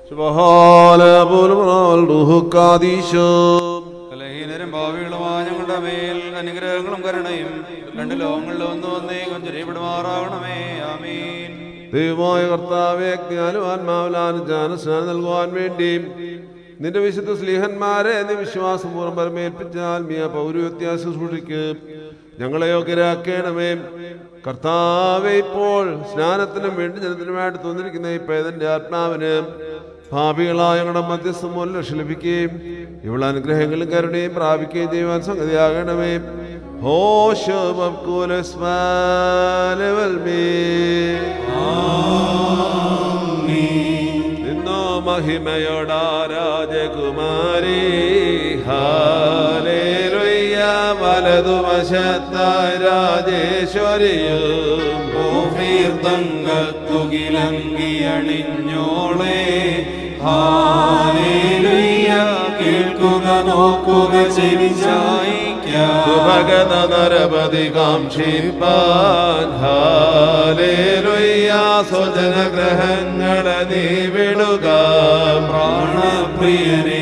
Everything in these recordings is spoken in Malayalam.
കലഹീനരും ഭാവികളുമായ ഞങ്ങളുടെ മേൽ അനുഗ്രഹങ്ങളും കരുണയും രണ്ട് ലോകങ്ങളിലും ഒന്ന് വന്നേ കൊഞ്ചരിപ്പെടുമാറാകണമേ ആമീൻ ദൈവമായ കർത്താവെ ജ്ഞാനം ആത്മാവിലാൻ ജ്ഞാനസ്നാനം നൽകുവാൻ വേണ്ടി നിന്റെ വിശുദ്ധ സ്ലീഹന്മാരെ നീ വിശ്വാസപൂർവ്വം പരമേൽപ്പിച്ച ആത്മീയ പൗരവ്യത്യാസ സൂക്ഷിക്ക് ഞങ്ങളെ യോഗ്യരാക്കണമേ കർത്താവെ ഇപ്പോൾ സ്നാനത്തിനും വേണ്ടി ജനത്തിനുമായിട്ട് തോന്നിരിക്കുന്ന ഈ പേദന്റെ ആത്മാവിന് ഭാവികളായ ഞങ്ങളുടെ മധ്യസ്ഥം മൂലം രക്ഷ ലഭിക്കുകയും ഇവളെ അനുഗ്രഹങ്ങളും കരുണയും പ്രാപിക്കുകയും ചെയ്യുവാൻ സംഗതിയാകണമേ നിന്നോ മഹിമയോടാ രാജകുമാരി ഹാലേലുയ്യ വലതുവശത്തായി രാജേശ്വരിയും ഓഫീർത്തങ്കത്തുകിലങ്കിയണിഞ്ഞോളെ ഹാലേലുയ്യ കേൾക്കുക നോക്കുക ചെവിചായിക്കാം ഭഗത നരപതി കാക്ഷിപ്പാൻ ഹാലേലുയ്യ സ്വജനഗ്രഹങ്ങളെ നീ വിടുക പ്രാണപ്രിയനെ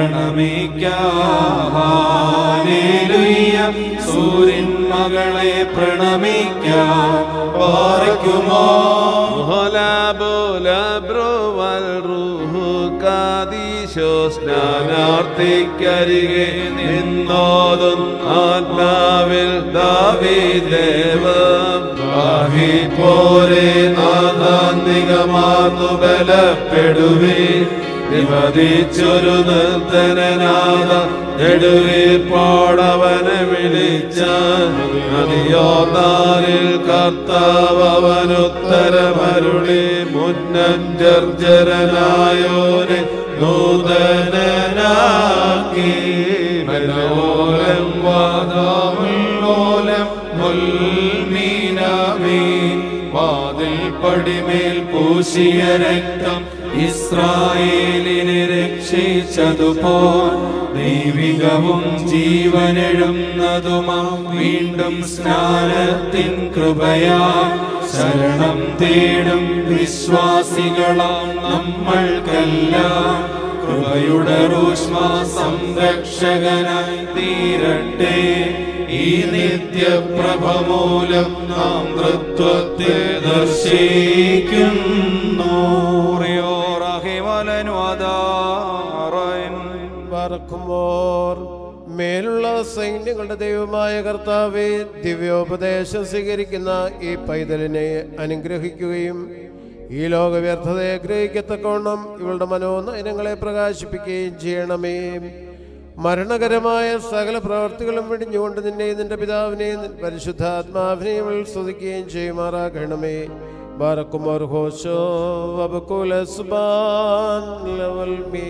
പ്രണമിക്കാലേലുയ്യ സൂര്യൻ മകളെ പ്രണമിക്കാം പാറയ്ക്കുമോ ോ സ്നാനാർത്ഥിക്കരികെ നിന്നോതും ആത്മാവിൽ ദാവീദേവം പോരെ നാഥാന്തികമാർന്നു ബലപ്പെടുവേ നിവദിച്ചൊരു നിർത്തനാഥ നെടുവീർപ്പോടവനെ വിളിച്ച നദിയോർദാനിൽ കർത്താവ് അവനുത്തരമരുളി മുന്നഞ്ചർജരനായോനെ നൂതനാക്കി മനോലം വാദാമുല്ലോലം മുൽമീനാമീൻ വാതിൽ പടിമേൽ പൂശിയ രക്തം ഇസ്രായേലിനെ രക്ഷിച്ചതുപോൽ ദൈവികവും ജീവനെഴുന്നതുമാം വീണ്ടും സ്നാനത്തിൻ കൃപയാ ശരണം തേടും വിശ്വാസികളാം നമ്മൾക്കെല്ലാം കൃപയുടെ റൂഷ്മ സംരക്ഷകനായി തീരട്ടെ ഈ നിത്യപ്രഭ മൂലം നാം തൃത്വത്തെ ദർശിക്കുന്നു പറക്കുമ്പോൾ മേലുള്ള സൈന്യങ്ങളുടെ ദൈവമായ കർത്താവെ ദിവ്യോപദേശം സ്വീകരിക്കുന്ന ഈ പൈതലിനെ അനുഗ്രഹിക്കുകയും ഈ ലോക വ്യർത്ഥതയെ ഗ്രഹിക്കത്തക്കവണ്ണം ഇവളുടെ മനോനയനങ്ങളെ പ്രകാശിപ്പിക്കുകയും ചെയ്യണമേ മരണകരമായ സകല പ്രവർത്തികളും വെടിഞ്ഞുകൊണ്ട് നിന്നെ നിന്റെ പിതാവിനെയും നിന്റെ പരിശുദ്ധാത്മാവിനെയും ഇവൾ സ്തുതിക്കുകയും ചെയ്യുമാറാകണമേ ബാറക്കുമോർ ഹോശോ വബക്കുല സുബാൻ ലവൽ മീ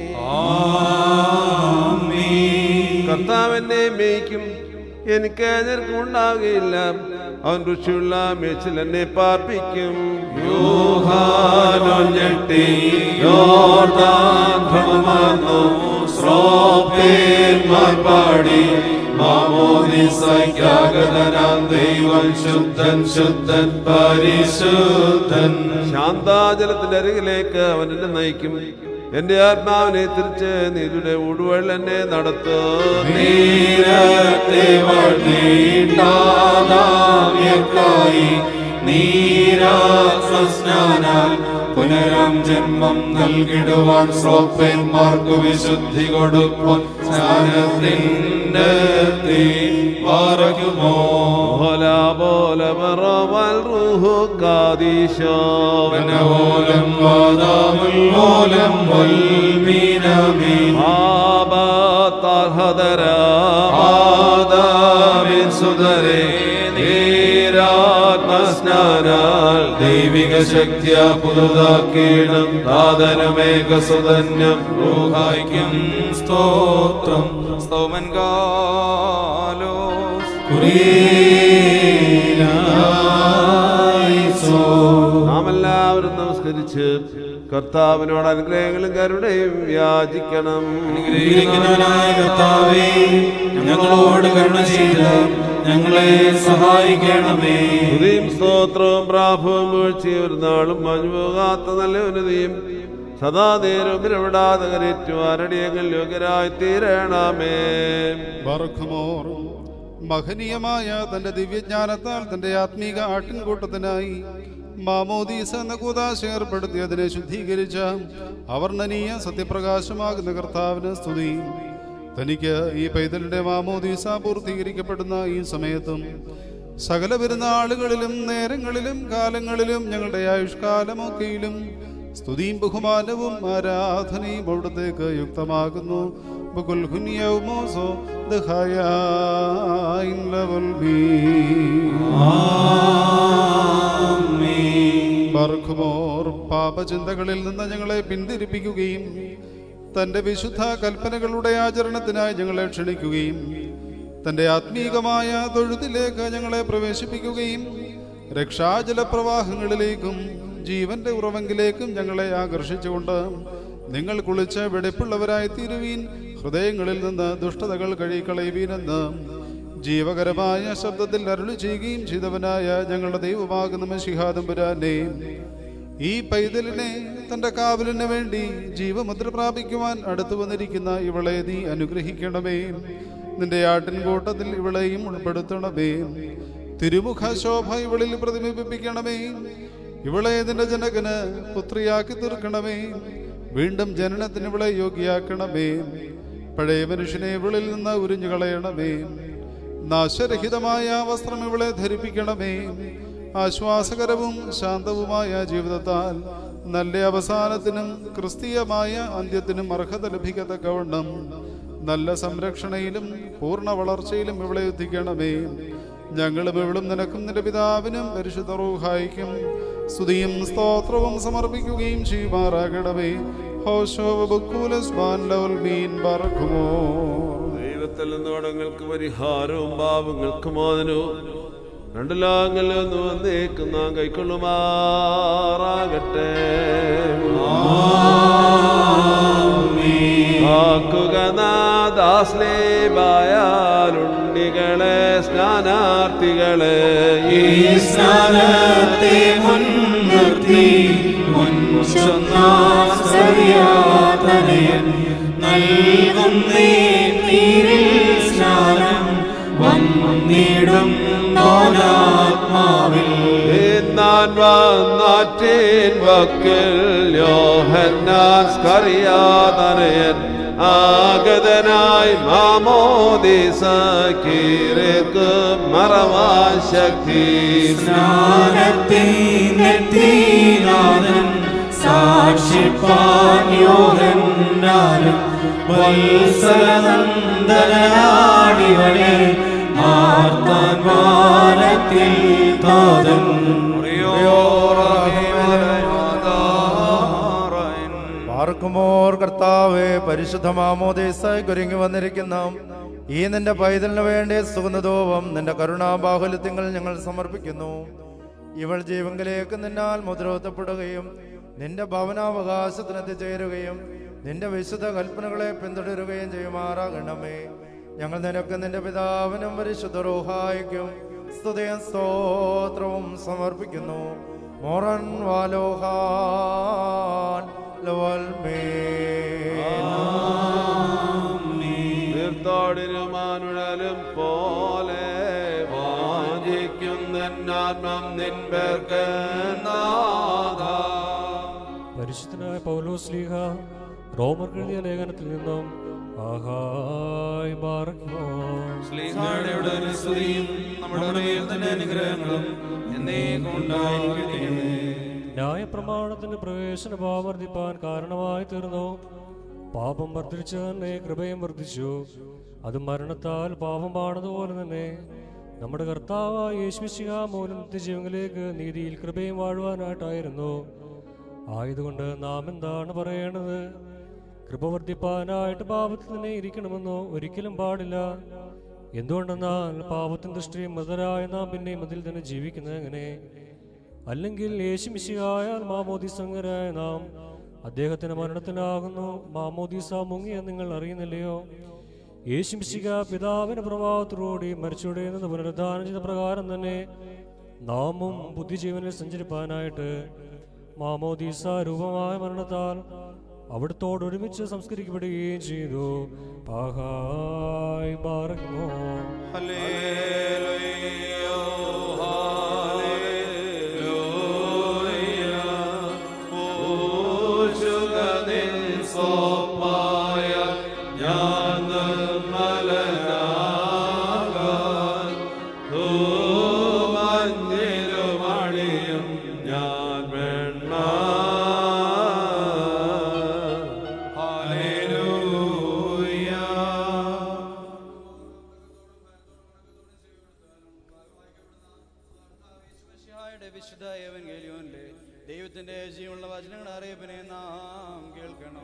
കർത്താവെന്നെ മേയ്ക്കും എനിക്ക് എതിർക്കുണ്ടാവുകയില്ല അവൻ രുചിയുള്ള മേച്ചിൽ എന്നെ പാർപ്പിക്കും യൂഹാനൊഞ്ഞെട്ടി യോർദാൻ ഭ്രമമാർന്നു ശ്രോപ്പേന്മാർ പാടി മാമോദിസയ്ക്കാഗതനാം ദൈവം ശുദ്ധൻ ശുദ്ധൻ പരിശുദ്ധൻ ശാന്താജലത്തിന്റെ അരികിലേക്ക് അവൻ എന്നെ നയിക്കും എന്റെ ആത്മാവിനെ തിരിച്ച് നീതിയുടെ ഊടുവഴിൽ എന്നെ നടത്തും നീരത്തെ വഴിയിട്ടാതാമ്യക്കായി നീരാസ്നാനാൽ പുനരാം ജന്മം നൽകിടുവാൻ ശ്രോപ്പന്മാർക്കു വിശുദ്ധി കൊടുക്കുവാൻ സ്നാനത്തിന്റെ തീ പാറയ്ക്കുമോ ഓല പോല മറവൽ റൂഹു കാദീശോ വനവോലം വാദാമുൽമോലം മുൽമീനമീൻ ആബാത്താൽഹദര ആദാമിൻ സുതരേ നീരാത്മസ്നാനാൽ ദൈവിക ശക്തിയ പുതുതാക്കീണം ദാതനമേകസുതന്യം റൂഹായിക്കും സ്തോത്രം സ്തോമൻ കാലോ നാം എല്ലാവരും നമസ്കരിച്ച് കർത്താവിനോട് അനുഗ്രഹങ്ങളും കരുണയും യാചിക്കണം അനുഗ്രഹിക്കുന്നവനായ കർത്താവേ ഞങ്ങളോട് കരുണ ചെയ്ത് ഞങ്ങളെ സഹായിക്കണമേ സ്തുതിയും സ്തോത്രവും പ്രാഭവും വീഴ്ചയും ഒരു നാളും മഞ്ഞുപോകാത്ത നല്ല ഉന്നതിയും സദാ നേരം ഇടപെടാതെ കരറ്റുവാനടിയങ്ങൾ യോഗ്യരായി തീരണമേ ബർഖുമോർ മഹനീയമായ തന്റെ ദിവ്യജ്ഞാനത്താൽ തന്റെ ആത്മീക ആട്ടിൻകൂട്ടത്തിനായി മാമോദീസ എന്ന കൂതാശ ഏർപ്പെടുത്തി അതിനെ ശുദ്ധീകരിച്ച അവർണ്ണനീയ സത്യപ്രകാശമാകുന്ന കർത്താവിന് സ്തുതി തനിക്ക് ഈ പൈതലിന്റെ മാമോദീസ പൂർത്തീകരിക്കപ്പെടുന്ന ഈ സമയത്തും സകല വരുന്ന ആളുകളിലും നേരങ്ങളിലും കാലങ്ങളിലും ഞങ്ങളുടെ ആയുഷ്കാലമൊക്കെയിലും സ്തുതിയും ബഹുമാനവും ആരാധനയും അവിടത്തേക്ക് യുക്തമാകുന്നു ബകുൽ ഹുനിയൗമോസോ ദഹായായിൻ ലവൽ ബീ. ബർഖുമോർ പാപചിന്തകളിൽ നിന്ന് ഞങ്ങളെ പിന്തിരിപ്പിക്കുകയും തന്റെ വിശുദ്ധ കൽപ്പനകളുടെ ആചരണത്തിനായി ഞങ്ങളെ ക്ഷണിക്കുകയും തന്റെ ആത്മീകമായ തൊഴുത്തിലേക്ക് ഞങ്ങളെ പ്രവേശിപ്പിക്കുകയും രക്ഷാജല പ്രവാഹങ്ങളിലേക്കും ജീവന്റെ ഉറവെങ്കിലേക്കും ഞങ്ങളെ ആകർഷിച്ചുകൊണ്ട് നിങ്ങൾ കുളിച്ച് വെടിപ്പുള്ളവരായി തീരുവീൻ ഹൃദയങ്ങളിൽ നിന്ന് ദുഷ്ടതകൾ കഴുകിക്കളയുവീനെന്ന് ജീവകരമായ ശബ്ദത്തിൽ അരുളി ചെയ്യുകയും ചെയ്തവനായ ഞങ്ങളുടെ ദൈവമാകുന്ന മഷിഹാദംബുരാനെ ഈ പൈതലിനെ തന്റെ കാവലിന് വേണ്ടി ജീവമുദ്ര പ്രാപിക്കുവാൻ അടുത്തു വന്നിരിക്കുന്ന ഇവളെ നീ അനുഗ്രഹിക്കണമേ നിന്റെ ആട്ടിൻകൂട്ടത്തിൽ ഇവളെയും ഉൾപ്പെടുത്തണമേ തിരുമുഖ ശോഭ ഇവളിൽ പ്രതിബിംബിപ്പിക്കണമേ ഇവളെ നിന്റെ ജനകന് പുത്രിയാക്കി തീർക്കണമേ വീണ്ടും ജനനത്തിന് ഇവളെ യോഗ്യയാക്കണമേ പഴയ മനുഷ്യനെ ഇവളിൽ നിന്ന് ഉരിഞ്ഞു കളയണമേ നാശരഹിതമായ വസ്ത്രം ഇവളെ ധരിപ്പിക്കണമേ ആശ്വാസകരവും ശാന്തവുമായ ജീവിതത്താൽ നല്ല അവസാനത്തിനും ക്രിസ്തീയമായ അന്ത്യത്തിനും അർഹത ലഭിക്കത്തക്കവണ്ണം നല്ല സംരക്ഷണയിലും പൂർണ്ണ വളർച്ചയിലും ഇവളെ എത്തിക്കണമേ ഞങ്ങളും ഇവളും നിനക്കും നിന്റെ പിതാവിനും പരിശുദ്ധ റൂഹായിക്കും സ്തുതിയും സ്തോത്രവും സമർപ്പിക്കുകയും ചെയ്യുമാറാകണമേ ഹോശോ ബുക്കൂലസ് ബാൻ ലവൽ മീൻ ബർഖുമോ ദൈവത്തിൽ നിന്നോടങ്ങൾക്ക് പരിഹാരവും പാപങ്ങൾക്ക് മോചനവും രണ്ടു ലോകങ്ങളിൽ നിന്ന് വന്നേക്കും നാം കൈക്കൊള്ളുമാറാകട്ടെ കാക്കുക നാദാസ്ലേബായാലുണ്ടികളെ സ്നാനാർത്ഥികളെ ഈ സ്നാനത്തെ മുൻനിർത്തി മുൻചൊന്നാസറിയാതനയൻ നൽകുന്നേ നീരിൽ സ്നാനം വന്നിടും നോനാത്മാവിൽ ഞാൻ വന്നാറ്റേൻ വക്കിൽ യോഹന്നാസ് കറിയാതനയൻ ആഗതനായി മാമോദിസ കീരക്ക് മറവാ ശക്തി സ്നാനത്തിൽ നെറ്റിനാഥൻ സാക്ഷിപ്പാൻ യോഹന്നാനും വത്സലനന്ദനാടിവനെ മാർത്താൻ വാനത്തിൽ താതൻ പാർക്കുമോർ കർത്താവെ പരിശുദ്ധ മാമോദേശായി ഒരുങ്ങി വന്നിരിക്കുന്ന ഈ നിന്റെ പൈതലിന് വേണ്ടി സുഗന്ധതോപം നിന്റെ കരുണാബാഹുല്യത്തിങ്ങൾ ഞങ്ങൾ സമർപ്പിക്കുന്നു ഇവൾ ജീവങ്കിലേക്ക് നിന്നാൽ മുദ്രവത്തപ്പെടുകയും നിന്റെ ഭവനാവകാശത്തിന് എത്തിച്ചേരുകയും നിന്റെ വിശുദ്ധ കൽപ്പനകളെ പിന്തുടരുകയും ചെയ്യുമാറാകണമേ ഞങ്ങൾ നിനക്ക് നിന്റെ പിതാവിനും പരിശുദ്ധ റൂഹായിക്കും സ്തുതിയും സ്തോത്രവും സമർപ്പിക്കുന്നു മോറൻ വാലോഹാൻ തീർത്ഥാടിനുമാനുഴലും പോലെ വാഞ്ചിക്കുന്നന്നാത്മം നിൻപേർക്ക് നാഥ പരിശുദ്ധനായ പൗലോസ് ലീഹ റോമർ എഴുതിയ ലേഖനത്തിൽ നിന്നും ആഹായ് ബാറക്കുമോ ശ്ലീഹായുടെ ഒരു സ്തുതിയും നമ്മുടെ മേൽ തന്നെ അനുഗ്രഹങ്ങളും എന്നേക്കും ഉണ്ടായിരിക്കണമേ ന്യായപ്രമാണത്തിന്റെ പ്രവേശന ഭാവം വർദ്ധിപ്പാൻ കാരണമായി തീർന്നു പാപം വർദ്ധിച്ചു തന്നെ കൃപയും വർദ്ധിച്ചു അത് മരണത്താൽ പാപമാണതുപോലെ തന്നെ നമ്മുടെ കർത്താവായ യേശുശിഹ മൂലം നിത്യജീവങ്ങളിലേക്ക് നീതിയിൽ കൃപയും വാഴുവാനായിട്ടായിരുന്നു ആയതുകൊണ്ട് നാം എന്താണ് പറയേണ്ടത് കൃപ വർദ്ധിപ്പാനായിട്ട് പാപത്തിൽ തന്നെ ഇരിക്കണമെന്നോ ഒരിക്കലും പാടില്ല എന്തുകൊണ്ടെന്നാൽ പാപത്തിൻ ദൃഷ്ടിയും മൃതരായ നാം പിന്നെയും അതിൽ തന്നെ ജീവിക്കുന്നത് എങ്ങനെ അല്ലെങ്കിൽ യേശുമിശിഹായാൽ മാമോദിസംഗരായ നാം അദ്ദേഹത്തിന്റെ മരണത്തിനാകുന്നു മാമോദീസ മുങ്ങിയെന്ന് നിങ്ങൾ അറിയുന്നില്ലയോ യേശുമിശിക പിതാവിന്റെ പ്രഭാവത്തോടുകൂടി മരിച്ചോടെ നിന്ന് പുനരുദ്ധാനം ചെയ്ത പ്രകാരം തന്നെ നാമും ബുദ്ധിജീവനിൽ സഞ്ചരിപ്പാനായിട്ട് മാമോദീസ രൂപമായ മരണത്താൽ അവിടുത്തോട് ഒരുമിച്ച് സംസ്കരിക്കപ്പെടുകയും ചെയ്തു ആഹായ് ബാറങ്ങോ ഞാൻ വേണ്ട മിശിഹായുടെ വിശുദ്ധ ഏവൻഗേലിയോനിലെ ദൈവത്തിന്റെ ജീവനുള്ള വചനങ്ങളുടെ അറിയിപ്പിനെ നാം കേൾക്കണം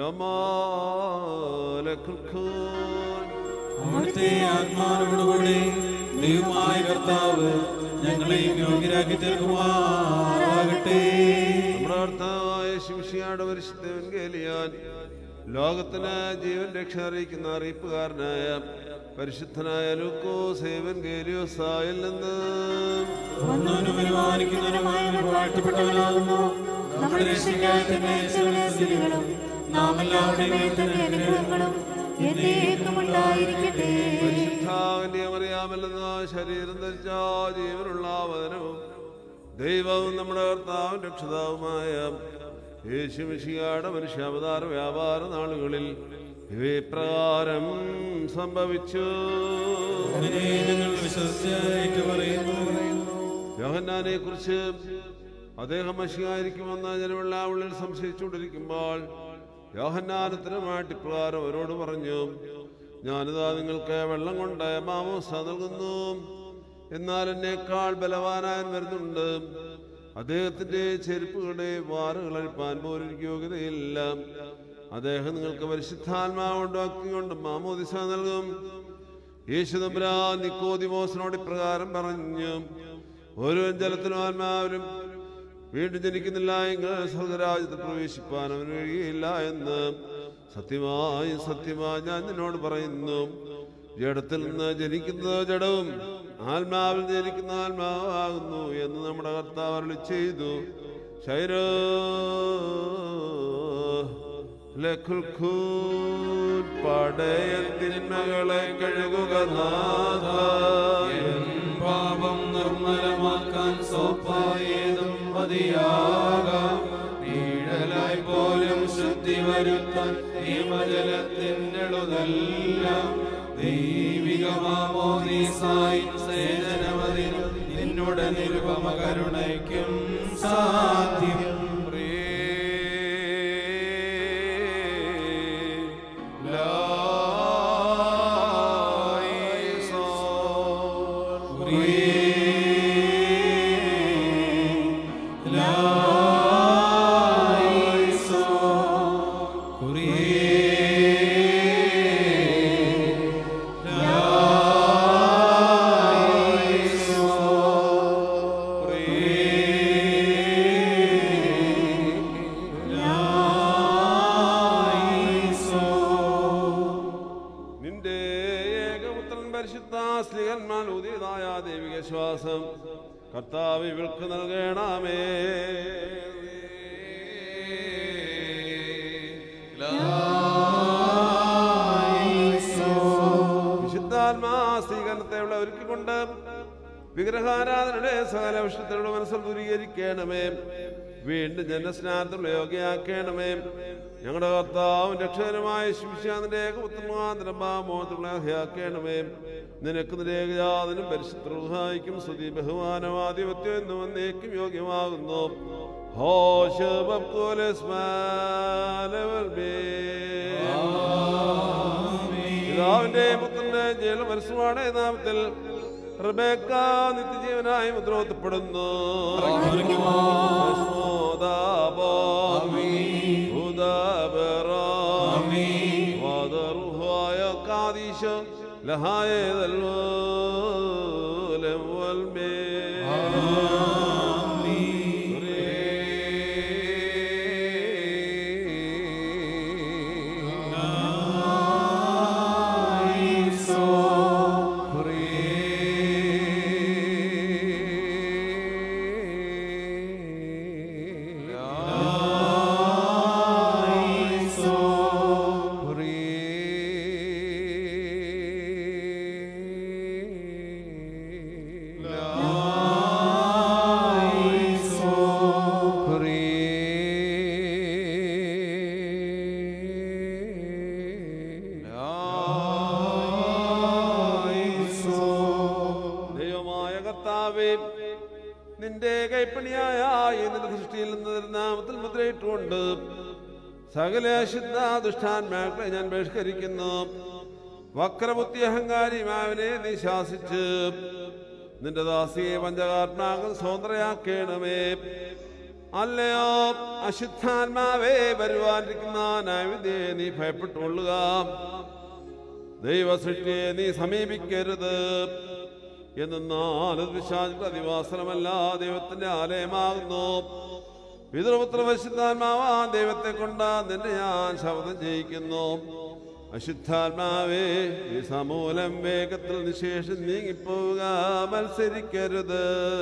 അവിടുത്തെ ആത്മാവിനോടുകൂടി ദൈവമായ കർത്താവ് ഞങ്ങളെയും യോഗ്യരാക്കി തീർക്കുമാറാകട്ടെ നമ്മുടെ കർത്താവായ ശിംഷിയാട് പരിശുദ്ധവൻ കേലിയാൻ ലോകത്തിന് ജീവൻ രക്ഷ അറിയിക്കുന്ന അറിയിപ്പുകാരനായ പരിശുദ്ധനായ ലൂക്കോ സേവൻ ഗേലിയോസായിൽ നിന്ന് ഒന്നവനും അനുമാനിക്കുന്നവനുമായ വാഴ്ത്തപ്പെട്ടവനാകുന്നു നമ്മുടെ രക്ഷയ്ക്കായി തന്നെ സകല സ്ഥിതികളും നാം എല്ലാവരുടെയും മേൽ തന്നെ അനുഗ്രഹങ്ങളും എന്നേക്കും ഉണ്ടായിരിക്കട്ടെ പരിശുദ്ധാവിന്റെ അറിയാമല്ലെന്ന ശരീരം ധരിച്ച ജീവനുള്ള വചനവും ദൈവവും നമ്മുടെ കർത്താവും രക്ഷിതാവുമായ യേശുമിഷിയാട് മനുഷ്യാവതാര വ്യാപാര നാളുകളിൽ ഇവപ്രകാരം സംഭവിച്ചു അങ്ങനെ ഞങ്ങൾ വിശ്വസിച്ച് പറയുന്നു യോഹന്നാനെ കുറിച്ച് അദ്ദേഹം മഷിയായിരിക്കുമെന്ന് ജനമുള്ള ഉള്ളിൽ സംശയിച്ചുകൊണ്ടിരിക്കുമ്പോൾ യോഹന്നാനത്തിനുമായിട്ട് ഇപ്രകാരം അവരോട് പറഞ്ഞു ഞാനിതാ നിങ്ങൾക്ക് വെള്ളം കൊണ്ട് മാമോസ നൽകുന്നു എന്നാൽ എന്നേക്കാൾ ബലവാനായൻ വരുന്നുണ്ട് അദ്ദേഹത്തിന്റെ ചെരുപ്പുകളുടെ വാറുകൾ അഴിപ്പാൻ പോലും എനിക്ക് യോഗ്യതയില്ല അദ്ദേഹം നിങ്ങൾക്ക് പരിശുദ്ധാത്മാവ് കൊണ്ട് ഭക്തി കൊണ്ട് മാമോദിസ നൽകും യേശുദമ്പുരാ നിക്കോദിമോസിനോട് ഇപ്രകാരം പറഞ്ഞു ഓരോ ജലത്തിനും ആത്മാവിനും വീണ്ടും ജനിക്കുന്നില്ല എങ്കിൽ സ്വർഗരാജ്യത്തിൽ പ്രവേശിപ്പാൻ അവന് കഴിയില്ല എന്ന് സത്യമായി സത്യമായി ഞാൻ നിന്നോട് പറയുന്നു ജഡത്തിൽ നിന്ന് ജനിക്കുന്നത് ജഡവും ആത്മാവിൽ നിന്ന് ജനിക്കുന്ന ആത്മാവാകുന്നു എന്ന് നമ്മുടെ കർത്താവ് അരുളി ചെയ്തു ശൈരോ ലഖുൽഖൂൻ പടയത്തിന്മകളെ കഴുകുക നാഥ പാപം നിർമ്മലമാക്കാൻ സോപ്പായതും മതിയാകാം നീഴലായി പോലും ശുദ്ധി വരുത്താൻ നിയമജലത്തിനെഴുതെല്ലാം ദൈവികമാമോദീസായി സേചനമതിനും നിന്നുടെ നിരുപമ കരുണയ്ക്കും സാധ്യം നിന്റെ ഏകപുത്രൻ പരിശുദ്ധ സ്ത്രീകന്മാർ ഉദിയതായ ദൈവിക ശ്വാസം കർത്താവ് ഇവൾക്ക് നൽകണമേ വിശുദ്ധാത്മാ സ്വീകരണത്തെ ഉള്ള ഒരുക്കിക്കൊണ്ട് വിഗ്രഹാരാധനയുടെ സകല വിഷയത്തിലുള്ള മനസ്സിൽ ദൂരീകരിക്കണമേ വീണ്ടും ജനസ്നാനത്തിലുള്ള യോഗ്യയാക്കണമേ ഞങ്ങളുടെ കർത്താവും രക്ഷകരമായ ശിംശാന്തിന്റെ ഏകപുത്രമാതൃമാമോഹയാക്കണമേ നിനക്ക് നിരേകജാതനും പരിശുദ്ധഹായിക്കും സ്തുതി ബഹുമാനവാദിപത്യം എന്നും എന്നേക്കും യോഗ്യമാകുന്നു പിതാവിന്റെ പുത്രന്റെ ജലപരസ്യമാണ് നാമത്തിൽ റിബേക്ക നിത്യജീവനായി മുദ്രോത്തപ്പെടുന്നു കണിയായ ഈ നിന്റെ സൃഷ്ടിയിൽ നിന്ന് നാമത്തിൽ മുദ്രയിട്ടുകൊണ്ട് സകല ശുദ്ധ ദുഷ്ടാന്മാക്കളെ ഞാൻ ബഹിഷ്കരിക്കുന്നു വക്രബുദ്ധി അഹങ്കാരിമാവിനെ നീ ശാസിച്ച് നിന്റെ ദാസിയെ പഞ്ചകാത്മാക്കൾ സ്വതന്ത്രയാക്കേണമേ അല്ലയോ അശുദ്ധാത്മാവേ വരുവാനിരിക്കുന്ന ന്യായവിധിയെ നീ ഭയപ്പെട്ടുകൊള്ളുക ദൈവസൃഷ്ടിയെ നീ സമീപിക്കരുത് എന്നാൽ അത് വിശ്വാസികളുടെ അധിവാസനമല്ല ദൈവത്തിന്റെ ആലയമാകുന്നു പിതൃപുത്രപശുദ്ധാത്മാവാ ദൈവത്തെ കൊണ്ട് നിന്നെ ഞാൻ ശബ്ദം ചെയ്യിക്കുന്നു അശുദ്ധാത്മാവേ ഈ സമൂലം വേഗത്തിൽ നിശേഷം നീങ്ങിപ്പോവുക മത്സരിക്കരുത്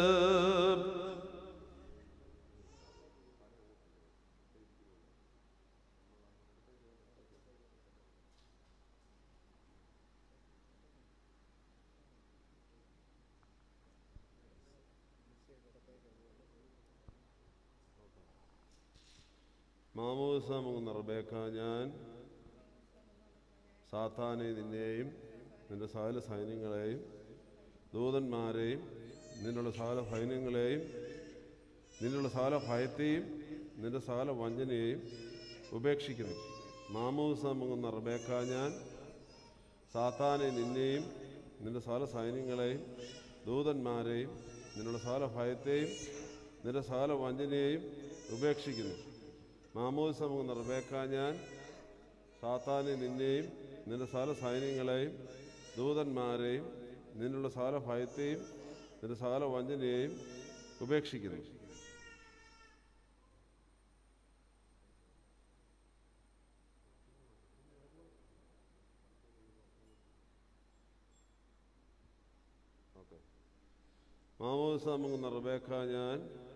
മാമോസമുന്ന റബേക്ക ഞാൻ സാത്താനെ നിന്നെയും നിന്റെ സകല സൈന്യങ്ങളെയും ദൂതന്മാരെയും നിന്നുള്ള സകല സൈന്യങ്ങളെയും നിന്നുള്ള സകല ഭയത്തെയും നിന്റെ സകല വഞ്ചനയെയും ഉപേക്ഷിക്കുന്നു മാമോസമുന്ന റബേക്ക ഞാൻ സാത്താനെ നിന്നെയും നിന്റെ സകല സൈന്യങ്ങളെയും ദൂതന്മാരെയും നിന്നുള്ള സകല ഭയത്തെയും നിന്റെ സകല വഞ്ചനയെയും ഉപേക്ഷിക്കുന്നു മാമോദിസമുന്ന റബേക്ക ഞാൻ സാത്താനെ നിന്നെയും നിന്റെ സകല സൈന്യങ്ങളെയും ദൂതന്മാരെയും നിന്നുള്ള സകല ഭയത്തെയും നിന്റെ സകല വഞ്ചനയെയും ഉപേക്ഷിക്കുന്നു മാമോദിസമുന്ന റബേക്ക ഞാൻ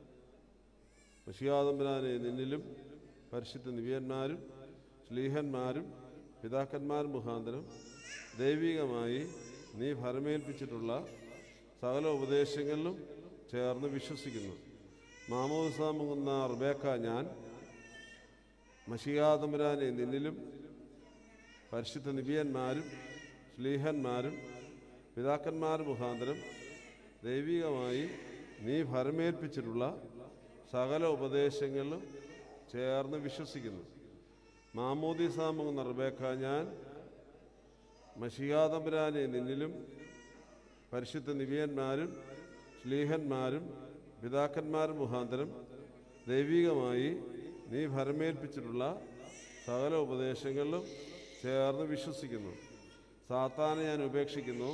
മഷിയാതമ്പരാനെ നിന്നിലും പരിശുദ്ധ നിവ്യന്മാരും ശ്ലീഹന്മാരും പിതാക്കന്മാരും മുഖാന്തരം ദൈവികമായി നീ ഫലമേൽപ്പിച്ചിട്ടുള്ള സകല ഉപദേശങ്ങളിലും ചേർന്ന് വിശ്വസിക്കുന്നു മാമോസാമുങ്ങുന്ന റുബേക്ക ഞാൻ മഷിയാതമ്പരാനെ നിന്നിലും പരിശുദ്ധ നിബിയന്മാരും ശ്ലീഹന്മാരും പിതാക്കന്മാരും മുഖാന്തരം ദൈവികമായി നീ ഫലമേൽപ്പിച്ചിട്ടുള്ള സകല ഉപദേശങ്ങളിലും ചേർന്ന് വിശ്വസിക്കുന്നു മാമോദി സാമുങ്ങുന്ന റബേക്ക ഞാൻ മഷിയാതമ്പുരാനെ നിന്നിലും പരിശുദ്ധ നിവിയന്മാരും ശ്ലീഹന്മാരും പിതാക്കന്മാരും മുഖാന്തരം ദൈവികമായി നീ ഭരമേൽപ്പിച്ചിട്ടുള്ള സകല ഉപദേശങ്ങളിലും ചേർന്ന് വിശ്വസിക്കുന്നു സാത്താനെ ഞാൻ ഉപേക്ഷിക്കുന്നു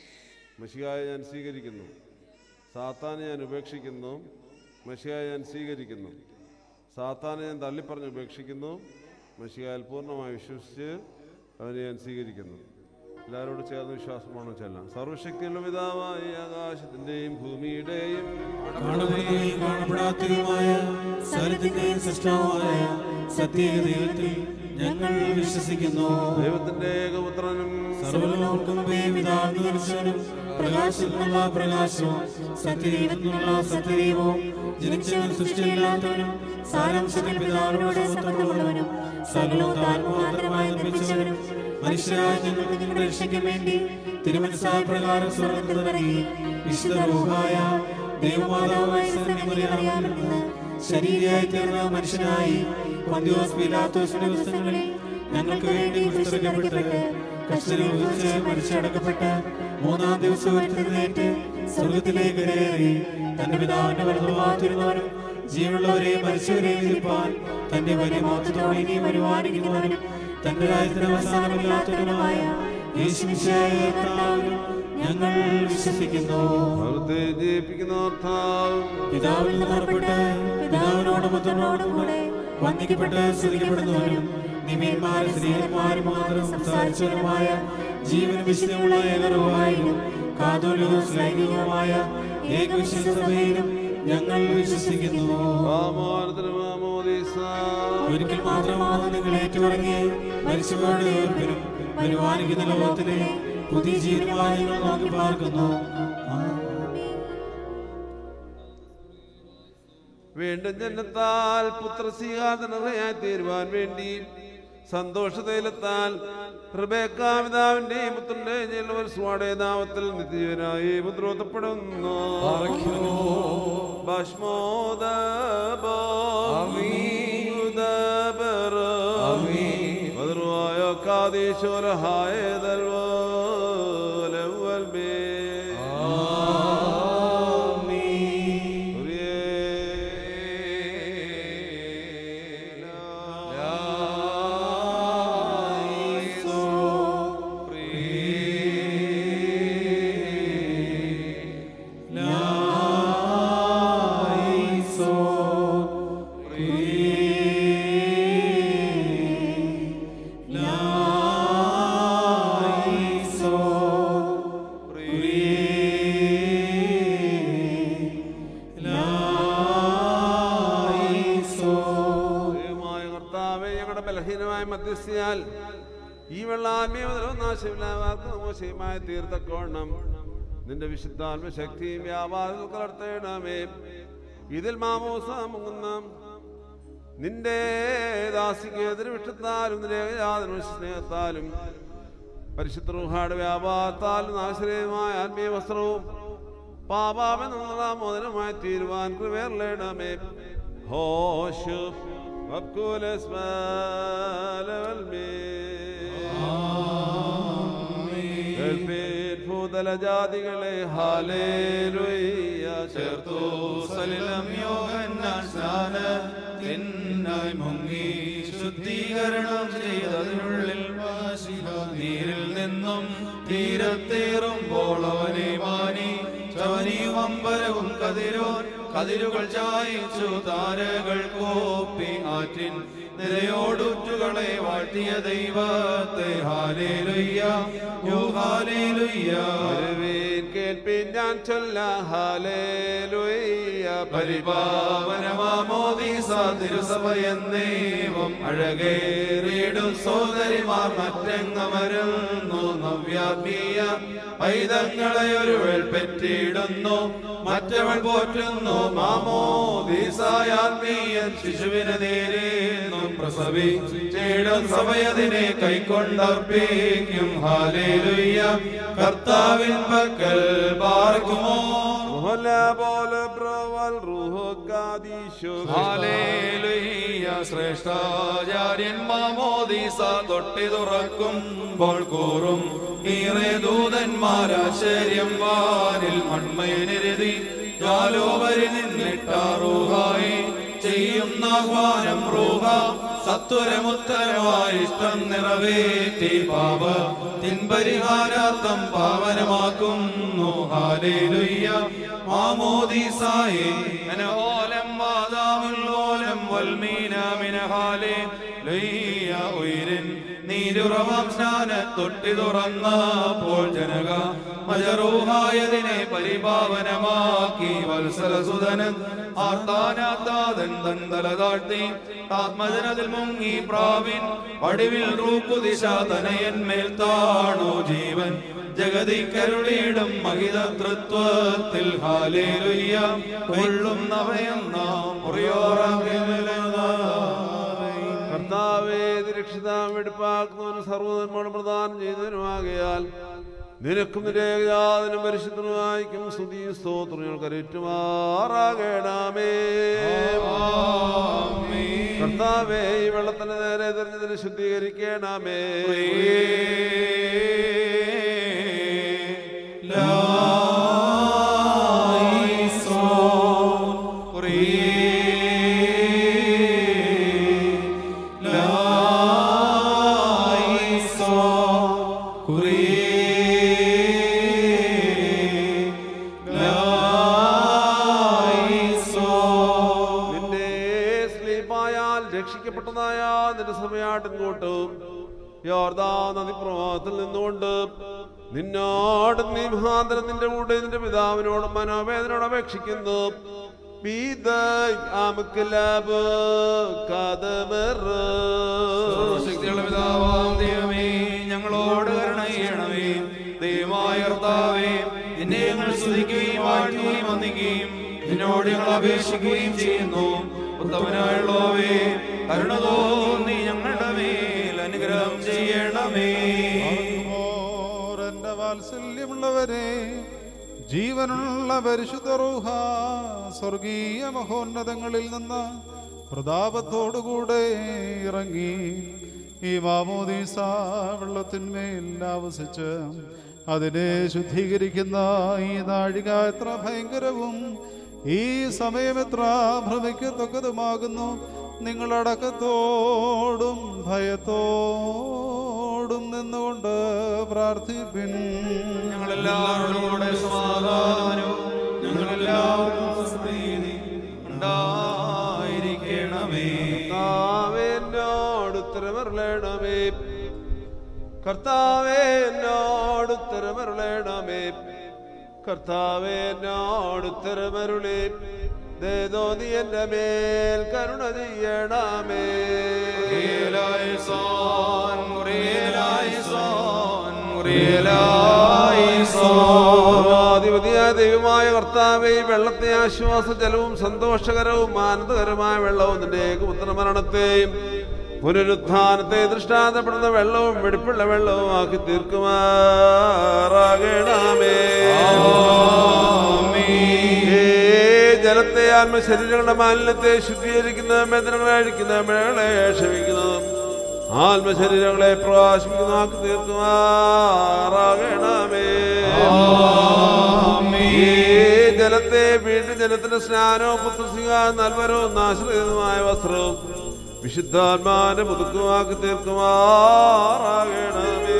മഷിയായെ ഞാൻ സ്വീകരിക്കുന്നു സാത്താനെ ഞാൻ ഉപേക്ഷിക്കുന്നു മഷിയായെ ഞാൻ സ്വീകരിക്കുന്നു സാത്താനെ ഞാൻ തള്ളിപ്പറഞ്ഞ് ഉപേക്ഷിക്കുന്നു മഷിയായിൽ പൂർണ്ണമായി വിശ്വസിച്ച് അവനെ ഞാൻ സ്വീകരിക്കുന്നു എല്ലാവരോടും ചേർന്ന് വിശ്വാസമാണ് ചെല്ലാം സർവശക്തിയുള്ള പിതാവായ ആകാശത്തിന്റെയും ഭൂമിയുടെയും കാണുന്നതും കാണപ്പെടാത്തതുമായ സകലത്തിന്റെയും സൃഷ്ടാവായ സത്യേക ദൈവത്തിൽ ഞങ്ങൾ വിശ്വസിക്കുന്നു ദൈവത്തിന്റെ ഏകപുത്രനും സർവലോകം പിതാവിനും പ്രകാശത്തിനുള്ള പ്രകാശവും സത്യദൈവത്തിനുള്ള സത്യദൈവവും ജനിച്ചവൻ സൃഷ്ടിയില്ലാത്തവനും സാരാംശത്തിൽ പിതാവിനോട് സമത്വമുള്ളവനും സകലവും താൽമുഖാന്തരമായി നിർമ്മിച്ചവനും മനുഷ്യരായ ഞങ്ങൾക്ക് നിങ്ങളുടെ രക്ഷയ്ക്ക് വേണ്ടി തിരുമനസായ പ്രകാരം സ്വർഗത്തിൽ ഇറങ്ങി വിശുദ്ധ റൂഹായ ദൈവമാതാവായ സന്യമറിയാമെന്ന് ശരീരയായി തീർന്ന മനുഷ്യനായി പന്തിയോസ് പീലാത്തോസിന്റെ ദിവസങ്ങളിൽ ഞങ്ങൾക്ക് വേണ്ടി കുറിച്ചിറക്കപ്പെട്ട് കഷ്ടനുഭവിച്ച് മരിച്ചടക്കപ്പെട്ട് മൂന്നാം ദിവസം ഉയർത്തെഴുന്നേറ്റ് സ്വർഗത്തിലേക്ക് കയറി തന്റെ പിതാവിന്റെ വലതുഭാഗത്തിരുന്നവനും ജീവനുള്ളവരെ മരിച്ചവരെ വിധിപ്പാൻ തന്റെ വലിയ മോത്തത്തോടെ ഇനി വരുവാനിരിക്കുന്നവനും തന്റെ രാജ്യത്തിന് അവസാനമില്ലാത്തവനുമായ യേശുമിശിഹായ കർത്താവിലും ഞങ്ങൾ വിശ്വസിക്കുന്നു അവിടുത്തെ ജയിപ്പിക്കുന്ന കർത്താവും പിതാവിൽ നിന്ന് പുറപ്പെട്ട് പിതാവിനോട് പുത്രനോടും കൂടെ വന്ദിക്കപ്പെട്ട് സ്തുതിക്കപ്പെടുന്നവനും നിമീന്മാരും സ്ത്രീയന്മാരും മാത്രം സംസാരിച്ചവരുമായ ജീവനും വിശുദ്ധമുള്ള ഏകറുവായും കാതോലികവും സ്ലൈംഗികവുമായ ഏകവിശ്വസഭയിലും ഞങ്ങൾ വിശ്വസിക്കുന്നു രാമാനന്ദനും മാമോദീസ ഒരിക്കൽ മാത്രമാണ് നിങ്ങൾ ഏറ്റുപറഞ്ഞ് മരിച്ചവരുടെ ഓർപ്പിനും വരുവാനിക്കുന്ന ലോകത്തിലെ പുതിയ ജീവനുമായി നിങ്ങൾ നോക്കി പാർക്കുന്നു വീണ്ടും ജനത്താൽ പുത്രസ്വീകാരതനയായി തീരുവാൻ വേണ്ടി സന്തോഷതയിലെത്താൻ ഹൃബേക്കാപിതാവിന്റെയും പുത്രന്റെയും ചെയ്യുന്നവർ സ്വാടെ നാമത്തിൽ നിത്യജീവനായി മുദ്രോത്തപ്പെടുന്നു മധുരമായ കാതീശ്വരഹായ ദൽവൽ ബേ ദൈവമായ കർത്താവേ ഞങ്ങളുടെ ബലഹീനമായ മധ്യസ്ഥയാൽ ഈ വെള്ളാത്മീയനാശമില്ലാത്ത മോശയുമായ തീർത്ഥക്കോണം നിന്റെ വിശുദ്ധാത്മ ശക്തിയും വ്യാപാരത്തിൽ കലർത്തേണമേ ഇതിൽ മാമോസ മുങ്ങുന്ന നിന്റെ ദാസിക്ക് എതിര് വിഷത്താലും നിന്റെ യാതൊരു സ്നേഹത്താലും പരിശുദ്ധ റൂഹാട് വ്യാപാരത്താലും ആശ്രയമായ ആത്മീയ വസ്ത്രവും പാപാമെന്നുള്ള മോദനമായി തീരുവാൻ കൃപേറിടമേ ഹോഷ് وبكل اسماء ഭൂതല ജാതികളെ ഹാലേലുയ്യ ചേർത്തു സലിലം യോഹന്നാൻ സ്നാനത്തിനായി മുങ്ങി ശുദ്ധീകരണം ചെയ്തതിനുള്ളിൽ വാശിഹ നീരിൽ നിന്നും തീരത്തേറുമ്പോൾ അവനെ മാനി ചവനിയും അമ്പരവും കതിരോൻ കതിരുകൾ ചായിച്ചു താരകൾ കോപ്പി ആറ്റിൻ നിരയോടുറ്റുകളെ വാഴ്ത്തിയ ദൈവത്തെ ഹാലേലുയ്യ യോ ഹാലേലുയ്യ വരുവീൻ കേൾപ്പിൻ ഞാൻ ചൊല്ല ഹാലേലുയ്യ പരിപാവനമാമോദീസ തിരുസഭയെന്നേവം അഴകേറിയിടും സോദരിമാർ മറ്റെങ്ങമരുന്നു നവ്യാത്മീയ പൈതങ്ങളെ ഒരുവൾ പെറ്റിടുന്നു മറ്റവൾ പോറ്റുന്നു മാമോദീസായാത്മീയൻ ശിശുവിനെ നേരെന്നും പ്രസവിച്ചിടും സഭയതിനെ കൈക്കൊണ്ടർപ്പിക്കും ഹാലേലുയ്യ കർത്താവിൻ പക്കൽ പാർക്കുമോ ഹോല പോല പ്രവൽ റൂഹോ കാദീശോ ഹാലേലുയ്യ ശ്രേഷ്ഠാചാര്യൻ മാമോദീസ തൊട്ടി തുറക്കുമ്പോൾ കൂറും ഈറെ ദൂതന്മാരാശ്ചര്യം വാനിൽ മൺമയനിരുതി ജാലോവരി നിന്നിട്ടാറൂഹായി ചെയ്യുന്ന ആഹ്വാനം റൂഹ സത്വരമുത്തരമായി ഇഷ്ടം നിറവേറ്റി പാപ തിൻപരിഹാരാർത്ഥം പാവനമാക്കുന്നു ഹാലേലുയ്യ മാമോദീസായി മനോലം വാദാമുല്ലോലം വൽമീനാമിന ഹാലേ ലുയ്യ ഉയരൻ നീരുറവാം സ്നാന തൊട്ടി തുറന്നപ്പോൾ ജനക മജറൂഹായതിനെ പരിപാവനമാക്കി വത്സലസുതനൻ ആർത്താനാത്താതൻ തൻ തല താഴ്ത്തി ആത്മജനതിൽ മുങ്ങി പ്രാവിൻ വടിവിൽ റൂപ്പുദിശ തനയന്മേൽ താണു ജീവൻ ജഗതിക്കരുളിയിടും മഹിതതൃത്വത്തിൽ ഹാലേലുയ്യ കൊള്ളും നവയം നാം കർത്താവേ രക്ഷിതാം വെടിപ്പാക്കുന്നവനും സർവ്വധർമ്മോട് പ്രദാനം ചെയ്തവനുമാകയാൽ നിനക്കും നിരേഖയാതിനും പരിശുദ്ധനുമായിക്കും സ്തുതിയും സ്തോത്രങ്ങൾ കരറ്റുമാറാകണമേ കർത്താവേ ഈ വെള്ളത്തിന്റെ നേരെ തെരഞ്ഞതിന് ശുദ്ധീകരിക്കണമേ നിന്റെ സ്ലീപായാൽ രക്ഷിക്കപ്പെട്ടതായ നിന്റെ സമയാട്ടും കൂട്ടും യോർദാ നദി പ്രവാഹത്തിൽ നിന്നുകൊണ്ട് നിന്നോട് നീ മുഖാന്തരം നിന്റെ കൂടെ നിന്റെ പിതാവിനോടും മനോവേദനോട് അപേക്ഷിക്കുന്നു പീതയ് ആമക്കലാബ് കഥമറ് ശക്തിയുള്ള പിതാവാം ദൈവമേ ഞങ്ങളോട് കരുണ ചെയ്യണമേ ദൈവമായ കർത്താവേ നിന്നെ ഞങ്ങൾ സ്തുതിക്കുകയും വാഴ്ത്തുകയും വന്ദിക്കുകയും നിന്നോട് ഞങ്ങൾ അപേക്ഷിക്കുകയും ചെയ്യുന്നു ഉത്തമനായുള്ളവേ കരുണ തോന്നി ഞങ്ങളുടെ മേൽ വസിക്കുന്നവരെ ജീവനുള്ള പരിശുദ്ധ റൂഹ സ്വർഗീയ മഹോന്നതങ്ങളിൽ നിന്ന് പ്രതാപത്തോടുകൂടെ ഇറങ്ങി ഈ മാമോദീസ വെള്ളത്തിന്മേൽ ആവസിച്ച് അതിനെ ശുദ്ധീകരിക്കുന്ന ഈ നാഴിക എത്ര ഭയങ്കരവും ഈ സമയം എത്ര ഭ്രമിക്കത്തക്കതുമാകുന്നു നിങ്ങളടക്കത്തോടും ഭയത്തോടും നിന്നുകൊണ്ട് പ്രാർത്ഥിപ്പിൻ ഞങ്ങളെല്ലാവരോടും കൂടെ സമാധാനവും ഞങ്ങളെല്ലാവരും സ്നേഹി ഉണ്ടായിരിക്കണമേ കർത്താവേ എന്നോട് ഉത്തരമരുളണമേ കർത്താവേ എന്നോട് ഉത്തരമരുളണമേ കർത്താവേ എന്നോട് ഉത്തരമരുളേ ദേതോ നീ എന്റെ മേൽ കരുണ ചെയ്യണമേ മുറിയലായിസോൻ, മുറിയലായിസോൻ, മുറിയലായിസോൻ. സർവാധിപതിയായ ദൈവമായ കർത്താവേ ഈ വെള്ളത്തെ ആശ്വാസ ജലവും സന്തോഷകരവും ആനന്ദകരമായ വെള്ളവും നിന്റെ ഏകപുത്ര മരണത്തെയും പുനരുത്ഥാനത്തെ ദൃഷ്ടാന്തപ്പെടുന്ന വെള്ളവും വെടിപ്പുള്ള വെള്ളവും ആക്കി തീർക്കുമാറാകണമേ ഏ ജലത്തെ ആത്മശരീരങ്ങളുടെ മാലിന്യത്തെ ശുദ്ധീകരിക്കുന്നതും വേദനകളെ അഴിക്കുന്നതും മേളെ ക്ഷമിക്കുന്നതും ആത്മശരീരങ്ങളെ പ്രകാശിക്കുന്നതാക്കി തീർക്കുമാറാകണമേ ഈ ജലത്തെ വീണ്ടും ജലത്തിന്റെ സ്നാനവും പുത്രസിംഹ നൽവരവും നാശ്രിതമായ വസ്ത്രവും വിശുദ്ധാത്മാന്റെ പുതുക്കുമാക്കി തീർക്കുമാറാകണമേ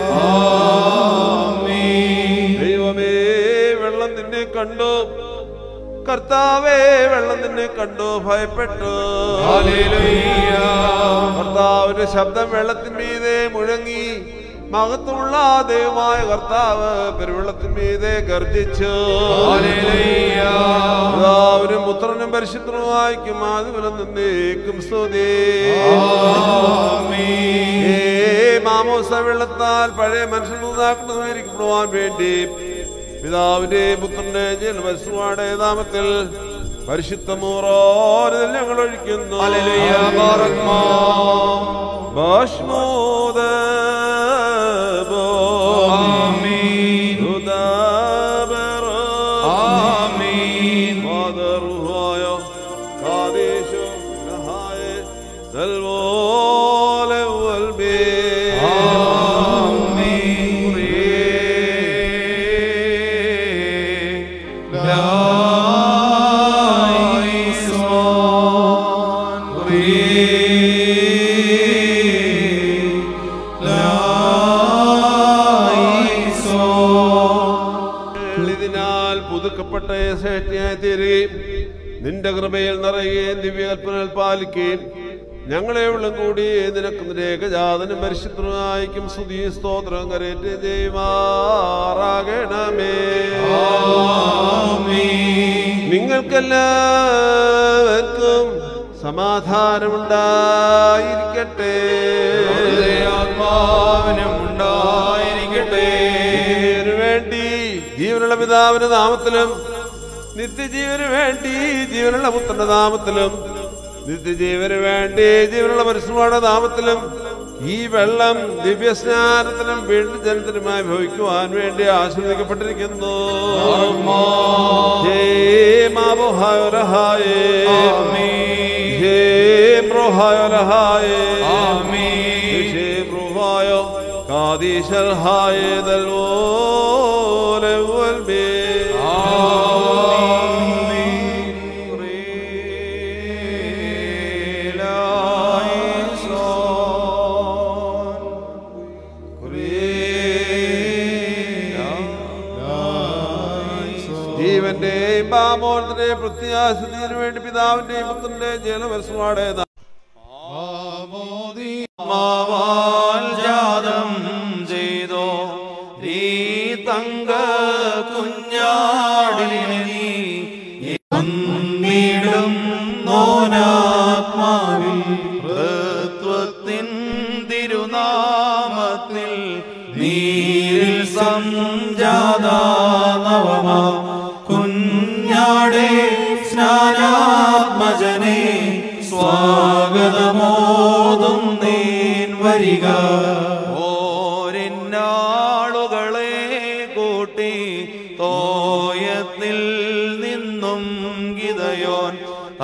ദൈവമേ വെള്ളം നിന്നെ കണ്ടു കർത്താവേ വെള്ളം നിന്നെ കണ്ടു ഭയപ്പെട്ടു കർത്താവിന്റെ ശബ്ദം വെള്ളത്തിന്മീതെ മുഴങ്ങി മഹത്വമുള്ള ദൈവമായ കർത്താവ് പെരുവെള്ളത്തിന്മീതെ ഗർജിച്ചു കർത്താവിനും പുത്രനും പരിശുദ്ധനുമായിക്കും ആദ്യം നിന്നേക്കും സ്തുതി ഏ മാമോസ വെള്ളത്താൽ പഴയ മനുഷ്യനാക്കുന്നതായിരിക്കപ്പെടുവാൻ വേണ്ടി പിതാവിന്റെ പുത്രന്റെ ജലവസ്വാടെ നാമത്തിൽ പരിശുദ്ധ മൂറോരിൽ ഞങ്ങൾ ഒഴിക്കുന്നു ഭസ്മോദ ഇതിനാൽ പുതുക്കപ്പെട്ട ശ്രേഷ്ഠയായി തീരുകയും നിന്റെ കൃപയിൽ നിറയുകയും ദിവ്യകൽപ്പനകൾ പാലിക്കുകയും ഞങ്ങളെ ഉള്ളും കൂടി നിനക്ക് രേഖജാതനും പരിശുദ്ധനായിക്കും സ്തുതി സ്തോത്രം കരേറ്റ് ചെയ്യുമാറാകണമേ നിങ്ങൾക്കെല്ലാവർക്കും സമാധാനമുണ്ടായിരിക്കട്ടെ ആത്മാവിനും ഉണ്ടായിരിക്കട്ടെ ജീവന് വേണ്ടി ജീവനുള്ള പിതാവിന്റെ നാമത്തിലും നിത്യജീവന് വേണ്ടി ജീവനുള്ള പുത്രന്റെ നാമത്തിലും നിത്യജീവന് വേണ്ടി ജീവനുള്ള പരസ്പരയുടെ നാമത്തിലും ഈ വെള്ളം ദിവ്യസ്നാനത്തിനും വീണ്ടും ജനത്തിനുമായി ഭവിക്കുവാൻ വേണ്ടി ആശ്രദിക്കപ്പെട്ടിരിക്കുന്നു ഹേ മാബോഹായൊരഹായേ. ഹേ ബ്രോഹായൊരഹായേ. ഹേ ബ്രോഹായോ കാദീശൽഹായേ ദൽവോലെ വൽബേ. ജീവന്റെയും പാമോനത്തിന്റെയും പ്രത്യാശത്തിന് വേണ്ടി പിതാവിന്റെയും പുത്രന്റെയും ജലവരസ്വാടെ ആത്മാവാൽ ജാതം ചെയ്തോ ഈ തങ്ക കുഞ്ഞാടിനെ നീ വന്നിടും നോനാത്മാവിൽ തത്വത്തിൻ തിരുനാമത്തിൽ നീരിൽ സംജാത നവമാ കുഞ്ഞാടേ സ്നാനാത്മജനെ സ്വാഗതമോതും നീൻ വരിക ഓരിന്നാളുകളെ കൂട്ടി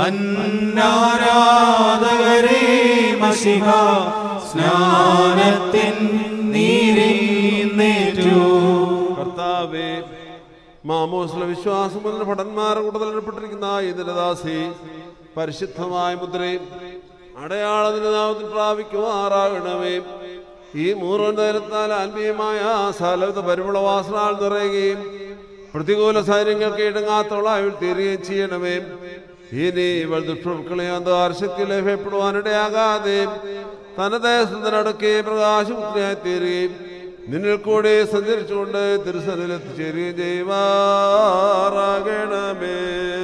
അന്നാരാധകരെ മഷിഹ സ്നാനത്തിൻ നീരിൽ നേറ്റു കർത്താവേ മാമോസ്ല വിശ്വാസം മുതൽ ഭടന്മാരെ കൂടുതൽ ഏർപ്പെട്ടിരിക്കുന്ന ഇതിന്റെ ദാസി പരിശുദ്ധമായ മുദ്രയും അടയാളത്തിന്റെ നാമത്തിൽ പ്രാപിക്കുമാറാകണമേ ഈ മൂറൻ നേരത്താൽ ആത്മീയമായ സ്ഥലത്ത് പരിമളവാസനാൽ നിറയുകയും പ്രതികൂല സൈന്യങ്ങൾക്ക് ഇടങ്ങാത്തോളായി തീരുകയും ചെയ്യണമേ ഇനി ഇവൾ ദുഷ്പ്രഭുക്കളെ അന്ധകാരശക്തി ലഭ്യപ്പെടുവാനിടയാകാതെ തന്റെ ദേശത്തിനടക്കുകയും പ്രകാശപുത്രിയായി തീരുകയും നിന്നിൽ കൂടെ സഞ്ചരിച്ചുകൊണ്ട് തിരുസനിൽ എത്തിച്ചേരുകയും ചെയ്യുമാറാകണമേ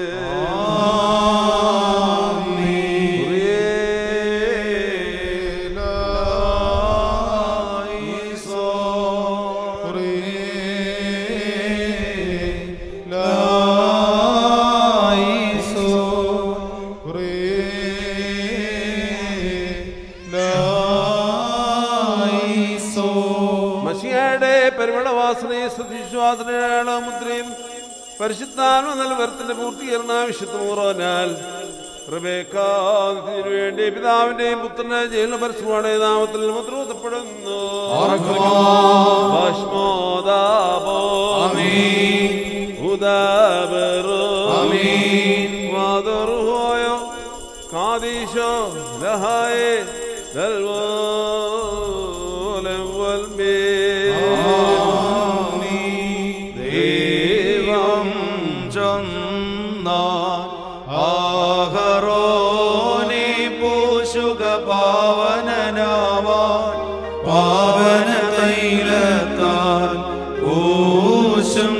മഷിയുടെ പരിമളവാസനയെ ശ്രദ്ധിശ്വാസനയുടെ മുദ്രയും പരിശുദ്ധാത്മ നൽവരത്തിന്റെ പൂർത്തീകരണ വിശുദ്ധമൂറോനാൽ റബേക്കാതിനു വേണ്ടി പിതാവിന്റെയും പുത്രന്റെ ജയിലിന് പരസ്യമാണ് നാമത്തിൽ മുദ്രൂതപ്പെടുന്നു ഭസ്മോദാബോ ഉദാബറോ മാതറുഹോയോ കാദീശോ ലഹായേ ദൈവം ചൊന്നാർ ആഹറോനെ പോഷുക പാവനനാവാൻ പാവന തൈലത്താൽ പൂശും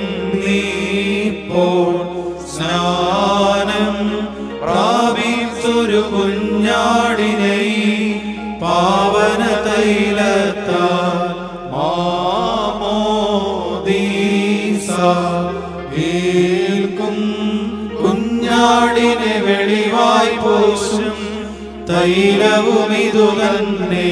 നീപ്പോൾ സ്നാനം പ്രാപിച്ചൊരു കുഞ്ഞാടിനെ പാവന തൈലത്താൽ മാമോദീസ ഏൽക്കും കുഞ്ഞാടിനെ വെളിവായി പോശും തൈലവും ഇതു തന്നെ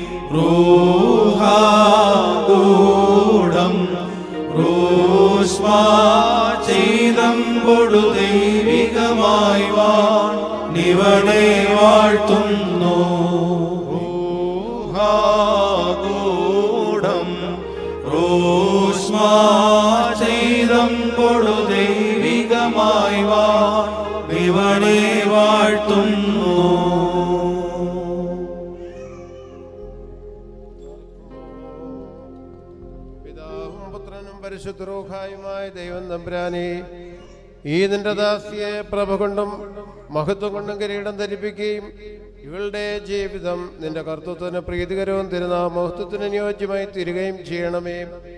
റൂഹാഗൂഢം റൂഷ്മാ ചെയ്തം പൊടു ദൈവികമായി വാൺ നിവളെ വാഴ്ത്തുന്നു റൂഹാഗൂഢം റൂഷ്മാ ചെയ്തം പൊടു ദൈവികമായി വാൺ നിവളെ വാഴ്ത്തുന്നു പിതാവും പുത്രനും പരിശുദ്ധരൂഹായുമായ ദൈവം തമ്പുരാനെ ഈ നിന്റെ ദാസിയെ പ്രഭ കൊണ്ടും മഹത്വം കൊണ്ടും കിരീടം ധരിപ്പിക്കുകയും ഇവളുടെ ജീവിതം നിന്റെ കർത്തൃത്വത്തിന് പ്രീതികരവും തിരുനാമഹത്വത്തിന് അനുയോജ്യമായി തീരുകയും ചെയ്യണമേ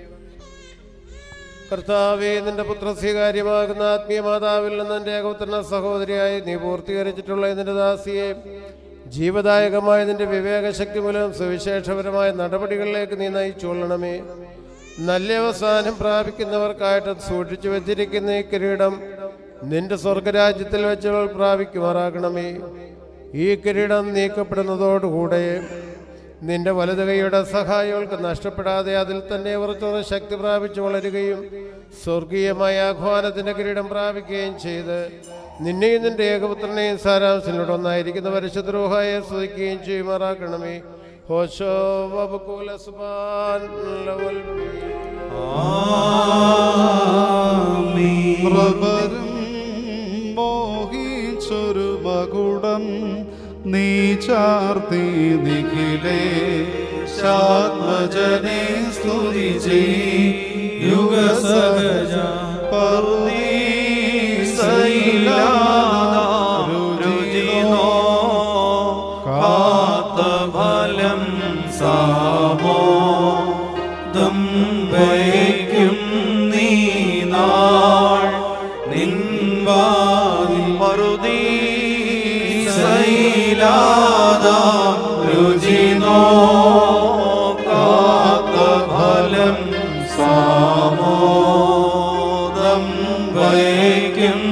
കർത്താവേ നിന്റെ പുത്ര സ്വീകാര്യമാകുന്ന ആത്മീയ മാതാവിൽ നിന്ന് നിന്റെ ഏകപുത്രന സഹോദരിയായി നീ പൂർത്തീകരിച്ചിട്ടുള്ള നിന്റെ ദാസിയെ ജീവദായകമായ നിന്റെ വിവേകശക്തി മൂലം സുവിശേഷപരമായ നടപടികളിലേക്ക് നീ നയിച്ചുകൊള്ളണമേ നല്ല അവസാനം പ്രാപിക്കുന്നവർക്കായിട്ട് സൂക്ഷിച്ചു വെച്ചിരിക്കുന്ന ഈ കിരീടം നിന്റെ സ്വർഗരാജ്യത്തിൽ വെച്ചവൾ പ്രാപിക്കുമാറാകണമേ ഈ കിരീടം നീക്കപ്പെടുന്നതോടുകൂടെ നിന്റെ വലത് കൈയുടെ സഹായികൾക്ക് നഷ്ടപ്പെടാതെ അതിൽ തന്നെ ഉറച്ചുള്ള ശക്തി പ്രാപിച്ചു വളരുകയും സ്വർഗീയമായ ആഹ്വാനത്തിന്റെ കിരീടം പ്രാപിക്കുകയും ചെയ്ത് നിന്നെയും നിന്റെ ഏകപുത്രനെയും സാരാംശനോട് ഒന്നായിരിക്കുന്ന പരിശുദ്രോഹായെ സ്തുതിക്കുകയും ചെയ്യുമാറാക്കണമേ ഹോശോ വബുകൂല സുബാൻ ലവൽ പ്രഭരം മോഹിച്ചൊരു മകുടം നീ ചാർത്തി നിഖിലേ ശാത്മജനെ സ്തുതി യുഗ സഹജ രുചിനോ കാത്ത ഫലം സാമോ ദംബയ്ക്കും നീ നാൾ നിൻവാതിൽ മറുതീ ശൈലാദാം രുചിനോ കാത്ത ഫലം സാമോദം വയ്ക്കും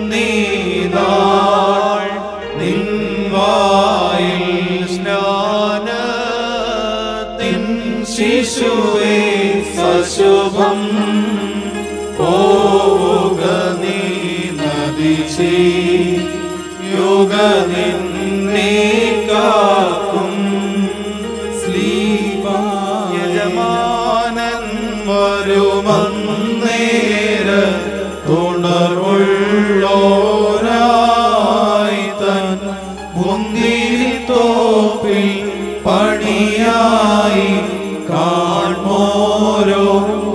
നീതാൾ നിൻവായിൽ സ്നാനത്തിൻ ശിശുവേ സശുഭം പോവുക നീ നദിച്ചേ പണിയായി കാൺമോരോ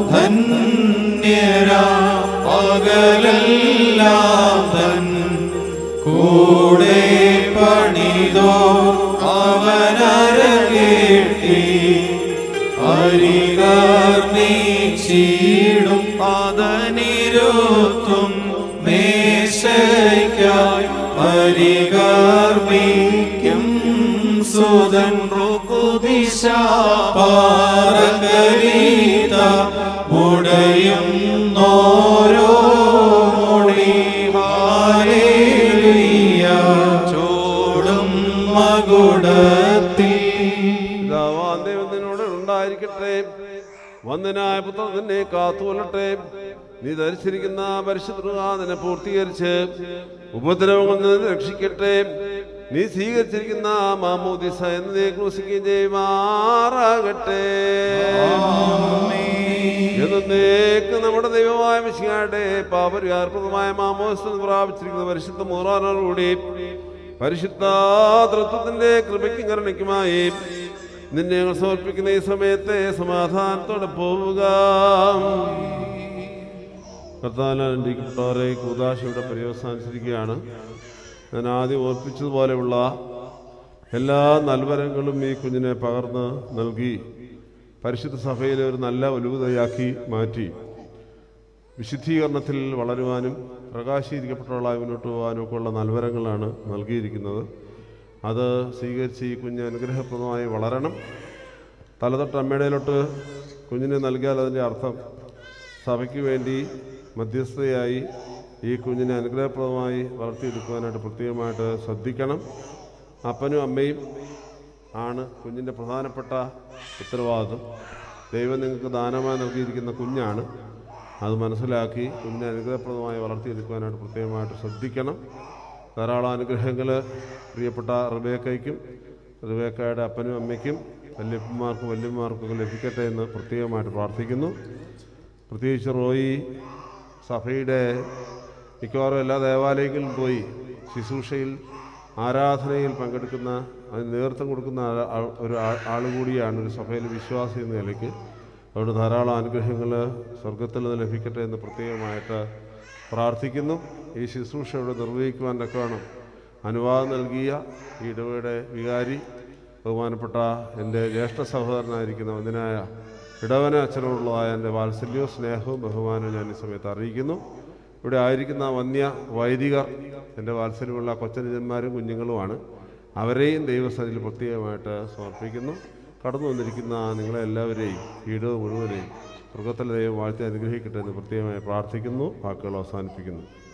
ധന്യരാ പകലെല്ലാം തൻ കൂടെ പണിതോ അവനരകേട്ടി അരികർണീച്ചിടും അതനിരുത്തും മേശയ്ക്കായി പരികർമ്മിക്കും സുതൻ റുകുദിശ പാരകരീത മുടയും നോരോ മുടി ഹാലേലുയ്യ ചോടും മകുടത്തിൽ പിതാവാം ദൈവം നിന്നോട് ഉണ്ടായിരിക്കട്ടെ വന്ദനായ പുത്രൻ നിന്നെ കാത്തുകൊള്ളട്ടെ നീ ധരിച്ചിരിക്കുന്ന പരിശുദ്ധ നിന്നെ പൂർത്തീകരിച്ച് ഉപദ്രവങ്ങളിൽ നിന്ന് രക്ഷിക്കട്ടെ നീ സ്വീകരിച്ചിരിക്കുന്ന മാമോദിസ എന്ന് നീ ക്രൂശിക്കുകയും ചെയ്യുമാറാകട്ടെ എന്നേക്ക് നമ്മുടെ ദൈവമായ മിശിഹായുടെ പാപരിഹാർപ്രദമായ മാമോദിസം പ്രാപിച്ചിരിക്കുന്ന പരിശുദ്ധ മൂറാനോടുകൂടി പരിശുദ്ധ തൃത്വത്തിന്റെ കൃപയ്ക്കും കരുണയ്ക്കുമായി നിന്നെ ഞങ്ങൾ സമർപ്പിക്കുന്ന ഈ സമയത്തെ സമാധാനത്തോടെ പോവുക കർത്താലാൻഡിക്കപ്പെട്ടവരെ കൂതാശയുടെ പര്യവസാനിച്ചിരിക്കുകയാണ് ഞാൻ ആദ്യം ഓർപ്പിച്ചതുപോലെയുള്ള എല്ലാ നൽവരങ്ങളും ഈ കുഞ്ഞിനെ പകർന്ന് നൽകി പരിശുദ്ധ സഭയിലെ ഒരു നല്ല ഒലുവുതയാക്കി മാറ്റി വിശുദ്ധീകരണത്തിൽ വളരുവാനും പ്രകാശീകരിക്കപ്പെട്ടവളായി മുന്നോട്ട് പോകാനും ഒക്കെ ഉള്ള നൽവരങ്ങളാണ് നൽകിയിരിക്കുന്നത് അത് സ്വീകരിച്ച് ഈ കുഞ്ഞ് അനുഗ്രഹപ്രദമായി വളരണം തലതൊട്ട് അമ്മയുടെയിലോട്ട് കുഞ്ഞിനെ നൽകിയാൽ അതിൻ്റെ അർത്ഥം സഭയ്ക്ക് വേണ്ടി മധ്യസ്ഥതയായി ഈ കുഞ്ഞിനെ അനുഗ്രഹപ്രദമായി വളർത്തിയെടുക്കുവാനായിട്ട് പ്രത്യേകമായിട്ട് ശ്രദ്ധിക്കണം അപ്പനും അമ്മയും ആണ് കുഞ്ഞിൻ്റെ പ്രധാനപ്പെട്ട ഉത്തരവാദിത്വം ദൈവം നിങ്ങൾക്ക് ദാനമായി നൽകിയിരിക്കുന്ന കുഞ്ഞാണ് അത് മനസ്സിലാക്കി കുഞ്ഞിനെ അനുഗ്രഹപ്രദമായി വളർത്തിയെടുക്കുവാനായിട്ട് പ്രത്യേകമായിട്ട് ശ്രദ്ധിക്കണം ധാരാളം അനുഗ്രഹങ്ങൾ പ്രിയപ്പെട്ട റിബേക്കയ്ക്കും റിബേക്കയുടെ അപ്പനും അമ്മയ്ക്കും വല്യപ്പന്മാർക്കും വല്യമ്മമാർക്കും ലഭിക്കട്ടെ എന്ന് പ്രത്യേകമായിട്ട് പ്രാർത്ഥിക്കുന്നു പ്രത്യേകിച്ച് റോയി സഭയുടെ മിക്കവാറും എല്ലാ ദേവാലയങ്ങളിലും പോയി ശുശ്രൂഷയിൽ ആരാധനയിൽ പങ്കെടുക്കുന്ന അതിന് നേതൃത്വം കൊടുക്കുന്ന ആ- ആ- ഒരു ആ- ആൾ കൂടിയാണ് ഒരു സഭയിലെ വിശ്വാസി എന്ന നിലയ്ക്ക് അതുകൊണ്ട് ധാരാളം അനുഗ്രഹങ്ങൾ സ്വർഗത്തിൽ നിന്ന് ലഭിക്കട്ടെ എന്ന് പ്രത്യേകമായിട്ട് പ്രാർത്ഥിക്കുന്നു ഈ ശുശ്രൂഷ ഇവിടെ നിർവഹിക്കുവാൻ തക്കവണ്ണം അനുവാദം നൽകിയ ഈ ഇടവയുടെ വികാരി ബഹുമാനപ്പെട്ട എൻ്റെ ജ്യേഷ്ഠ സഹോദരനായിരിക്കുന്ന വന്ദനായ ഇടവന അച്ഛനോടുള്ളതായ എൻ്റെ വാത്സല്യവും സ്നേഹവും ബഹുമാനവും ഞാൻ ഈ സമയത്ത് അറിയിക്കുന്നു ഇവിടെ ആയിരിക്കുന്ന വന്യ വൈദികർ എൻ്റെ വാത്സല്യമുള്ള കൊച്ചനുജന്മാരും കുഞ്ഞുങ്ങളുമാണ് അവരെയും ദൈവസ്ഥനിൽ പ്രത്യേകമായിട്ട് സമർപ്പിക്കുന്നു കടന്നു വന്നിരിക്കുന്ന നിങ്ങളെ എല്ലാവരെയും ഈട് മുഴുവനെയും മൃഗത്തിലെ ദൈവം വാഴ്ത്തി അനുഗ്രഹിക്കട്ടെ എന്ന് പ്രത്യേകമായി പ്രാർത്ഥിക്കുന്നു വാക്കുകൾ അവസാനിപ്പിക്കുന്നു